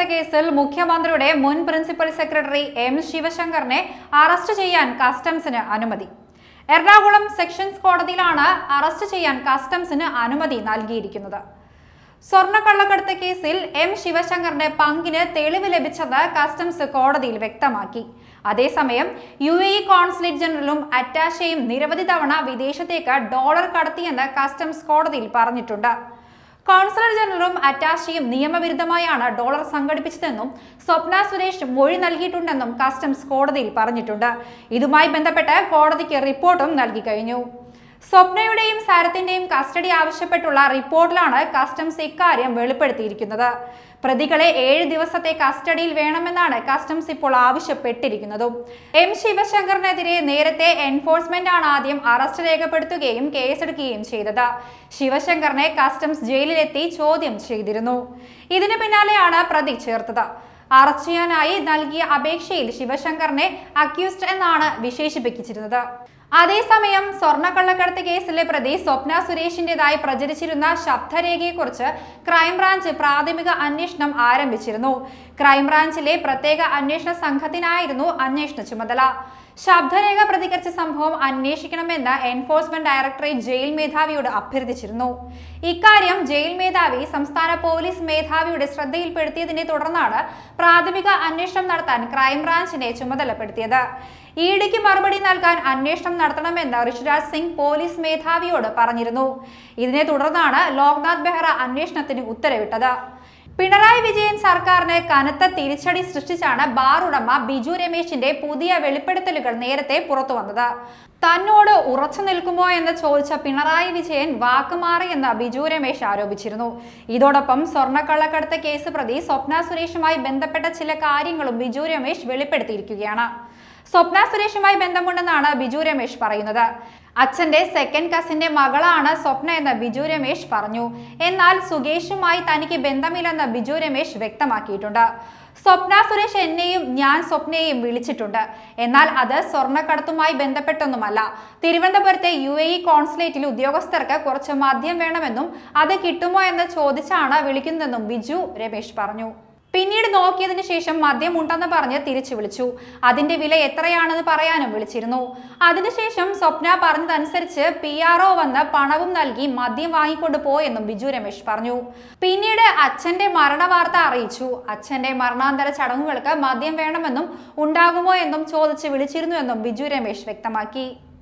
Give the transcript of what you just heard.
കേസിൽ മുഖ്യമന്ത്രിയുടെ മുൻ പ്രിൻസിപ്പൽ സെക്രട്ടറി എം ശിവശങ്കറിനെ അറസ്റ്റ് ചെയ്യാൻ കസ്റ്റംസിന് അനുമതി എറണാകുളം സെഷൻസ് കോടതിയിലാണ് അറസ്റ്റ് ചെയ്യാൻ കസ്റ്റംസിന് അനുമതി നൽകിയിരിക്കുന്നത് സ്വർണ്ണക്കള്ളക്കടത്ത് കേസിൽ എം ശിവശങ്കറിന്റെ പങ്കിന് തെളിവ് ലഭിച്ചത് കസ്റ്റംസ് കോടതിയിൽ വ്യക്തമാക്കി അതേസമയം യു എ ഇ കോൺസുലേറ്റ് ജനറലും അറ്റാഷയും നിരവധി തവണ വിദേശത്തേക്ക് ഡോളർ കടത്തിയെന്ന് കസ്റ്റംസ് കോടതിയിൽ പറഞ്ഞിട്ടുണ്ട് കോൺസുലർ ജനറലും അറ്റാഷിയും നിയമവിരുദ്ധമായാണ് ഡോളർ സംഘടിപ്പിച്ചതെന്നും സ്വപ്ന സുരേഷ് മൊഴി നൽകിയിട്ടുണ്ടെന്നും കസ്റ്റംസ് കോടതിയിൽ പറഞ്ഞിട്ടുണ്ട് ഇതുമായി ബന്ധപ്പെട്ട് കോടതിക്ക് റിപ്പോർട്ടും നൽകി കഴിഞ്ഞു സ്വപ്നയുടെയും സരത്തിന്റെയും കസ്റ്റഡി ആവശ്യപ്പെട്ടുള്ള റിപ്പോർട്ടിലാണ് കസ്റ്റംസ് ഇക്കാര്യം വെളിപ്പെടുത്തിയിരിക്കുന്നത് പ്രതികളെ ഏഴ് ദിവസത്തെ കസ്റ്റഡിയിൽ വേണമെന്നാണ് കസ്റ്റംസ് ഇപ്പോൾ ആവശ്യപ്പെട്ടിരിക്കുന്നതും എം ശിവശങ്കറിനെതിരെ നേരത്തെ എൻഫോഴ്സ്മെന്റ് ആണ് ആദ്യം അറസ്റ്റ് രേഖപ്പെടുത്തുകയും കേസെടുക്കുകയും ചെയ്തത് ശിവശങ്കറിനെ കസ്റ്റംസ് ജയിലിലെത്തി ചോദ്യം ചെയ്തിരുന്നു ഇതിന് പിന്നാലെയാണ് പ്രതി ചേർത്തത് അറസ്റ്റ് ചെയ്യാനായി നൽകിയ അപേക്ഷയിൽ ശിവശങ്കറിനെ അക്യൂസ്ഡ് എന്നാണ് വിശേഷിപ്പിച്ചിരുന്നത് അതേസമയം സ്വർണ്ണക്കള്ളക്കടത്ത് കേസിലെ പ്രതി സ്വപ്ന സുരേഷിന്റേതായി പ്രചരിച്ചിരുന്ന ശബ്ദരേഖയെക്കുറിച്ച് ക്രൈംബ്രാഞ്ച് പ്രാഥമിക അന്വേഷണം ആരംഭിച്ചിരുന്നു ക്രൈംബ്രാഞ്ചിലെ പ്രത്യേക അന്വേഷണ സംഘത്തിനായിരുന്നു അന്വേഷണ ചുമതല ശബ്ദരേഖ പ്രതികരിച്ച സംഭവം അന്വേഷിക്കണമെന്ന് എൻഫോഴ്സ്മെന്റ് ഡയറക്ടറേറ്റ് ജയിൽ മേധാവിയോട് അഭ്യർത്ഥിച്ചിരുന്നു ഇക്കാര്യം ജയിൽ മേധാവി സംസ്ഥാന പോലീസ് മേധാവിയുടെ ശ്രദ്ധയിൽപ്പെടുത്തിയതിനെ തുടർന്നാണ് പ്രാഥമിക അന്വേഷണം നടത്താൻ ക്രൈംബ്രാഞ്ചിനെ ചുമതലപ്പെടുത്തിയത് ഇഡിക്ക് മറുപടി നൽകാൻ അന്വേഷണം നടത്തണമെന്ന് ഋഷിരാജ് സിംഗ് പോലീസ് മേധാവിയോട് പറഞ്ഞിരുന്നു ഇതിനെ തുടർന്നാണ് ലോക്നാഥ് ബെഹ്റ അന്വേഷണത്തിന് ഉത്തരവിട്ടത് പിണറായി വിജയൻ സർക്കാരിന് കനത്ത തിരിച്ചടി സൃഷ്ടിച്ചാണ് ബാർ ഉടമ ബിജു രമേശിന്റെ പുതിയ വെളിപ്പെടുത്തലുകൾ നേരത്തെ പുറത്തു വന്നത് തന്നോട് ഉറച്ചു നിൽക്കുമോ എന്ന് ചോദിച്ച പിണറായി വിജയൻ വാക്കുമാറിയെന്ന് ബിജു രമേശ് ആരോപിച്ചിരുന്നു ഇതോടൊപ്പം സ്വർണ്ണക്കള്ളക്കടത്ത് കേസ് പ്രതി സ്വപ്ന സുരേഷുമായി ബന്ധപ്പെട്ട ചില കാര്യങ്ങളും ബിജു രമേശ് വെളിപ്പെടുത്തിയിരിക്കുകയാണ് സ്വപ്ന സുരേഷുമായി ബന്ധമുണ്ടെന്നാണ് ബിജു രമേശ് പറയുന്നത് അച്ഛന്റെ സെക്കൻഡ് കസിന്റെ മകളാണ് സ്വപ്ന എന്ന് ബിജു രമേശ് പറഞ്ഞു എന്നാൽ സുകേഷുമായി തനിക്ക് ബന്ധമില്ലെന്ന് ബിജു രമേശ് വ്യക്തമാക്കിയിട്ടുണ്ട് സ്വപ്ന സുരേഷ് എന്നെയും ഞാൻ സ്വപ്നയെയും വിളിച്ചിട്ടുണ്ട് എന്നാൽ അത് സ്വർണ്ണക്കടത്തുമായി ബന്ധപ്പെട്ടൊന്നുമല്ല തിരുവനന്തപുരത്തെ യു എ ഇ കോൺസുലേറ്റിൽ ഉദ്യോഗസ്ഥർക്ക് കുറച്ച് മദ്യം വേണമെന്നും അത് കിട്ടുമോ എന്ന് ചോദിച്ചാണ് വിളിക്കുന്നതെന്നും ബിജു രമേശ് പറഞ്ഞു പിന്നീട് നോക്കിയതിനു ശേഷം മദ്യം ഉണ്ടെന്ന് പറഞ്ഞ് തിരിച്ചു വിളിച്ചു അതിന്റെ വില എത്രയാണെന്ന് പറയാനും വിളിച്ചിരുന്നു അതിനുശേഷം സ്വപ്ന പറഞ്ഞതനുസരിച്ച് പി ആർ ഒ വന്ന് പണവും നൽകി മദ്യം വാങ്ങിക്കൊണ്ട് പോയെന്നും ബിജു രമേശ് പറഞ്ഞു പിന്നീട് അച്ഛന്റെ മരണവാർത്ത അറിയിച്ചു അച്ഛന്റെ മരണാന്തര ചടങ്ങുകൾക്ക് മദ്യം വേണമെന്നും ഉണ്ടാകുമോ എന്നും ചോദിച്ച് വിളിച്ചിരുന്നു എന്നും ബിജു രമേശ് വ്യക്തമാക്കി